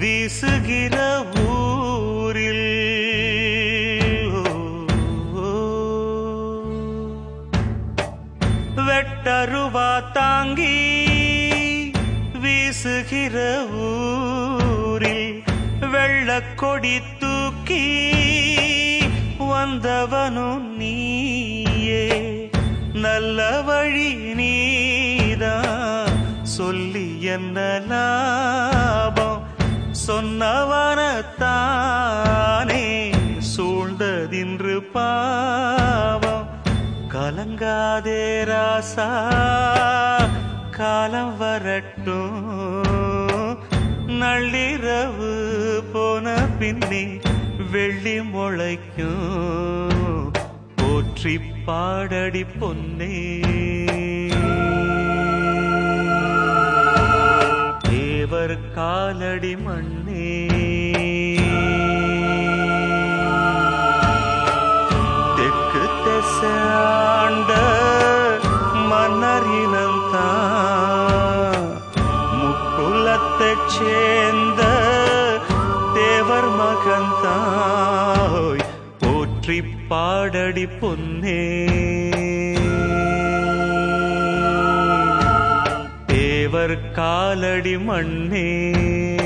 வீசுகிற ஊரில் வெட்டருவா தாங்கி வீசுகிற ஊரில் வெள்ளக்கொடி தூக்கி வந்தவனும் நீயே நல்ல வழி நீதான் சொல்லி என்ன லாபம் சொன்னவனத்தானே சூழ்ந்ததின்று பாவம் கலங்காதே ராசா காலம் வரட்டும் நள்ளிரவு போன பின்னே வெள்ளி முளைக்கும் போற்றி பாடடி பொன்னே தேவர் காலடி மண்ணே தெற்கு திசாண்ட மன்னரினந்தான் முக்குலத்தைச் சேர்ந்த தேவர் மகன்தாய் போற்றி பாடடி பொன்னே தேவர் காலடி மண்ணே